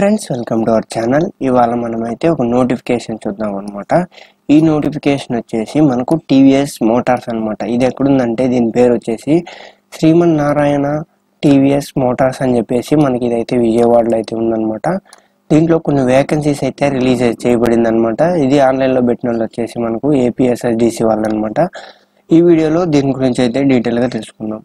friends welcome to our channel ఇవాళ మనం అయితే ఒక నోటిఫికేషన్ చూద్దాం అనమాట ఈ నోటిఫికేషన్ వచ్చేసి మనకు టీవీఎస్ మోటార్స్ అనమాట ఇది ఎక్కడుందంటే దీని పేరు వచ్చేసి శ్రీమన్ నారాయణ టీవీఎస్ మోటార్స్ అని చెప్పేసి మనకి ఇదైతే విజయవాడలో అయితే ఉందన్నమాట దీంట్లో కొన్ని వేకెన్సీస్ అయితే రిలీజ్ చేయబడింది అనమాట ఇది ఆన్లైన్లో పెట్టిన వాళ్ళు వచ్చేసి మనకు ఏపీఎస్ఎస్డిసి వాళ్ళు అనమాట ఈ వీడియోలో దీని గురించి అయితే డీటెయిల్గా తెలుసుకుందాం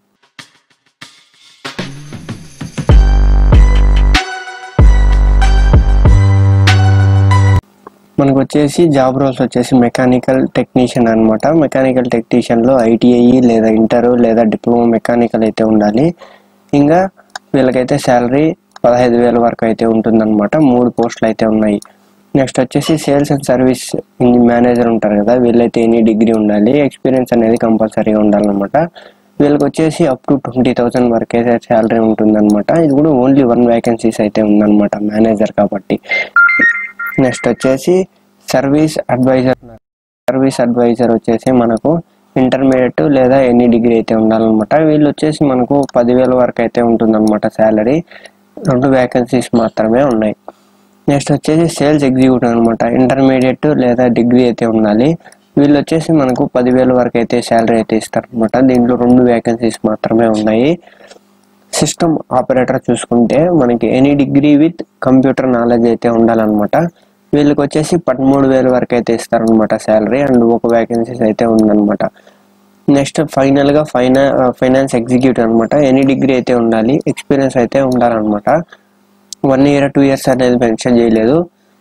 మనకు వచ్చేసి జాబ్ రోల్స్ వచ్చేసి మెకానికల్ టెక్నీషియన్ అనమాట మెకానికల్ టెక్నీషియన్లో ఐటీఐ లేదా ఇంటర్ లేదా డిప్లొమా మెకానికల్ అయితే ఉండాలి ఇంకా వీళ్ళకైతే శాలరీ పదహైదు వేల వరకు అయితే ఉంటుందన్నమాట మూడు పోస్టులు అయితే ఉన్నాయి నెక్స్ట్ వచ్చేసి సేల్స్ అండ్ సర్వీస్ మేనేజర్ ఉంటారు కదా వీళ్ళైతే ఎనీ డిగ్రీ ఉండాలి ఎక్స్పీరియన్స్ అనేది కంపల్సరీగా ఉండాలన్నమాట వీళ్ళకి వచ్చేసి అప్ టు ట్వంటీ థౌసండ్ వరకు అయితే శాలరీ ఉంటుందన్నమాట ఇది కూడా ఓన్లీ వన్ వేకెన్సీస్ అయితే ఉందన్నమాట మేనేజర్ కాబట్టి నెక్స్ట్ వచ్చేసి సర్వీస్ అడ్వైజర్ సర్వీస్ అడ్వైజర్ వచ్చేసి మనకు ఇంటర్మీడియట్ లేదా ఎనీ డిగ్రీ అయితే ఉండాలన్నమాట వీళ్ళు వచ్చేసి మనకు పదివేల వరకు అయితే ఉంటుందన్నమాట శాలరీ రెండు వేకెన్సీస్ మాత్రమే ఉన్నాయి నెక్స్ట్ వచ్చేసి సేల్స్ ఎగ్జిక్యూటివ్ అనమాట ఇంటర్మీడియట్ లేదా డిగ్రీ అయితే ఉండాలి వీళ్ళు వచ్చేసి మనకు పదివేల వరకు అయితే శాలరీ అయితే ఇస్తారనమాట దీంట్లో రెండు వేకెన్సీస్ మాత్రమే ఉన్నాయి సిస్టమ్ ఆపరేటర్ చూసుకుంటే మనకి any degree with computer knowledge అయితే ఉండాలన్నమాట వీళ్ళకి వచ్చేసి పదమూడు వేల వరకు అయితే ఇస్తారనమాట శాలరీ అండ్ ఒక వేకెన్సీస్ అయితే ఉందన్నమాట నెక్స్ట్ ఫైనల్గా ఫైనా ఫైనాన్స్ ఎగ్జిక్యూటివ్ అనమాట ఎనీ డిగ్రీ అయితే ఉండాలి ఎక్స్పీరియన్స్ అయితే ఉండాలన్నమాట వన్ ఇయర్ టూ ఇయర్స్ అనేది మెన్షన్ చేయలేదు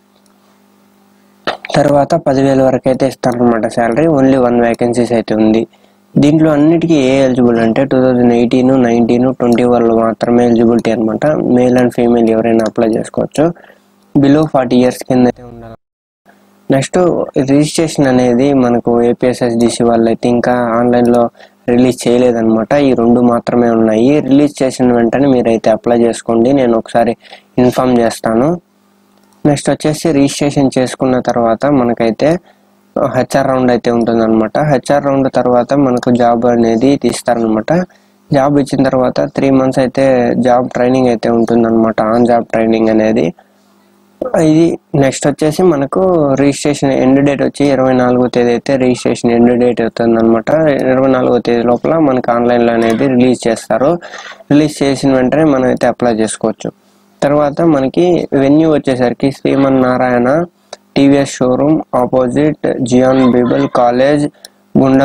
తర్వాత పదివేల వరకు అయితే ఇస్తారనమాట శాలరీ ఓన్లీ వన్ వేకెన్సీస్ అయితే ఉంది దీంట్లో అన్నిటికీ ఏ ఎలిజిబుల్ అంటే two thousand eighteen nineteen twenty వాళ్ళు మాత్రమే ఎలిజిబిలిటీ అనమాట మేల్ అండ్ ఫీమేల్ ఎవరైనా అప్లై చేసుకోవచ్చు బిలో ఫార్టీ ఇయర్స్ కింద అయితే ఉండాలి నెక్స్ట్ రిజిస్ట్రేషన్ అనేది మనకు ఏపీఎస్ఎస్డిసి వాళ్ళు అయితే ఇంకా ఆన్లైన్లో రిలీజ్ చేయలేదన్నమాట ఈ రెండు మాత్రమే ఉన్నాయి రిలీజ్ చేసిన వెంటనే మీరైతే అప్లై చేసుకోండి నేను ఒకసారి ఇన్ఫామ్ చేస్తాను నెక్స్ట్ వచ్చేసి రిజిస్ట్రేషన్ చేసుకున్న తర్వాత మనకైతే హెచ్ఆర్ రౌండ్ అయితే ఉంటుందన్నమాట హెచ్ఆర్ రౌండ్ తర్వాత మనకు జాబ్ అనేది తీస్తారనమాట జాబ్ ఇచ్చిన తర్వాత త్రీ మంత్స్ అయితే జాబ్ ట్రైనింగ్ అయితే ఉంటుందన్నమాట ఆన్ జాబ్ ట్రైనింగ్ అనేది ఇది నెక్స్ట్ వచ్చేసి మనకు రిజిస్ట్రేషన్ ఎండ్ డేట్ వచ్చి ఇరవై నాలుగో తేదీ అయితే రిజిస్ట్రేషన్ ఎండ్ డేట్ అవుతుంది అనమాట ఇరవై నాలుగో తేదీ లోపల మనకు ఆన్లైన్లో అనేది రిలీజ్ చేస్తారు రిలీజ్ చేసిన వెంటనే మనం అయితే అప్లై చేసుకోవచ్చు తర్వాత మనకి వెన్యూ వచ్చేసరికి Sriman Narayana TVS showroom opposite జియాన్ బీబల్ కాలేజ్ గుండ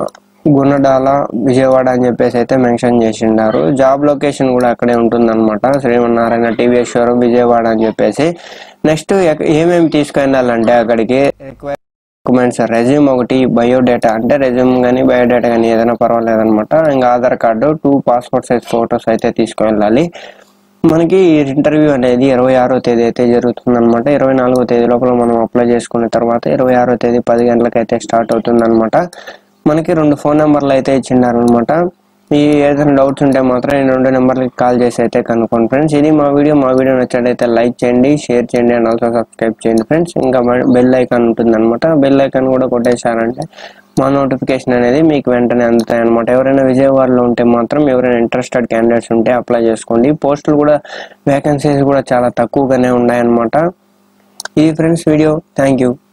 గుణడాల విజయవాడ అని చెప్పేసి అయితే మెన్షన్ చేసిండారు జాబ్ లొకేషన్ కూడా అక్కడే ఉంటుందన్నమాట శ్రీమన్నారాయణ టీవీఎస్ షోరూమ్ విజయవాడ అని చెప్పేసి నెక్స్ట్ ఏమేమి తీసుకెళ్ళాలంటే అక్కడికి రిక్వైర్ డాక్యుమెంట్స్ రెజ్యూమ్ ఒకటి బయోడేటా అంటే రెజ్యూమ్ కానీ బయోడేటా కానీ ఏదైనా పర్వాలేదు అనమాట ఇంకా Aadhaar card two passport size photos అయితే తీసుకువెళ్ళాలి మనకి ఇంటర్వ్యూ అనేది ఇరవై ఆరో తేదీ అయితే జరుగుతుంది అనమాట ఇరవై నాలుగో తేదీ లోపల మనం అప్లై చేసుకున్న తర్వాత ఇరవై ఆరో తేదీ పది గంటలకు అయితే స్టార్ట్ అవుతుంది అనమాట మనకి రెండు ఫోన్ నెంబర్లు అయితే ఇచ్చిండారనమాట ఈ ఏదైనా డౌట్స్ ఉంటే మాత్రం ఈ రెండు నెంబర్లకి కాల్ చేసి అయితే కనుక్కోండి ఫ్రెండ్స్ ఇది మా వీడియో మా వీడియో నచ్చినట్లయితే లైక్ చేయండి షేర్ చేయండి అండ్ ఆల్సో సబ్స్క్రైబ్ చేయండి ఫ్రెండ్స్ ఇంకా బెల్ ఐకాన్ ఉంటుంది అనమాట బెల్ ఐకాన్ కూడా కొట్టేశారంటే మా నోటిఫికేషన్ అనేది మీకు వెంటనే అందుతాయి అనమాట ఎవరైనా విజయవాడలో ఉంటే మాత్రం ఎవరైనా ఇంట్రెస్టెడ్ క్యాండిడేట్స్ ఉంటే అప్లై చేసుకోండి పోస్టులు కూడా వేకెన్సీస్ కూడా చాలా తక్కువగానే ఉన్నాయన్నమాట ఇది ఫ్రెండ్స్ వీడియో థ్యాంక్ యూ